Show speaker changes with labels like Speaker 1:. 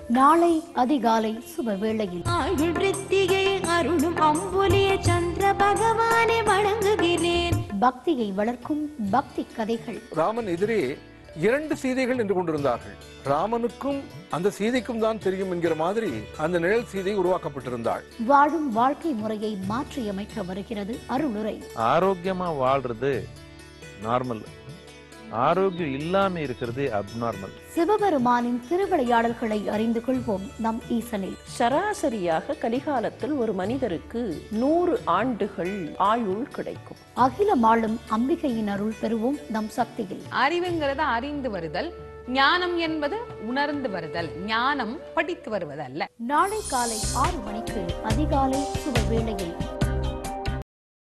Speaker 1: நாளை அதிகாலை சுப வேளையில்
Speaker 2: ஆயுள் ரித்திகை அருளும் அம்புலிய சந்திர பகவானை வணங்குகிறேன்
Speaker 1: பக்தியை வளர்க்கும் பக்தி கதைகள்
Speaker 3: ராமன் எதிரே இரண்டு சீதைகள் நின்று கொண்டிருந்தார்கள் ராமனுக்கும் அந்த சீதைக்கும் தான் தெரியும் என்கிற மாதிரி அந்த நிழல் சீதை உருவாக்கப்பட்டிருந்தாள்
Speaker 1: வாழும் வாழ்க்கை முறையை மாற்றியமைக்க வருகிறது அருளுரை
Speaker 4: ஆரோக்கியமா வாழ்றது நார்மல் ஆரோக்கியம் இல்லாம இருக்கிறது அப்நார்மல்
Speaker 1: சிவபெருமானின் திருவிளையாடல்களை அறிந்து கொள்வோம் நம் ஈசனில்
Speaker 5: சராசரியாக கலிகாலத்தில் ஒரு மனிதருக்கு நூறு ஆண்டுகள் ஆயுள் கிடைக்கும்
Speaker 1: அகிலமாளும் அம்பிகையின் அருள் பெறுவோம் நம் சக்தியில்
Speaker 6: அறிவுங்கிறது அறிந்து வருதல் ஞானம் என்பது உணர்ந்து வருதல் ஞானம் படித்து வருவதல்ல
Speaker 1: நாளை காலை ஆறு மணிக்கு அதிகாலை சுப வேளையில்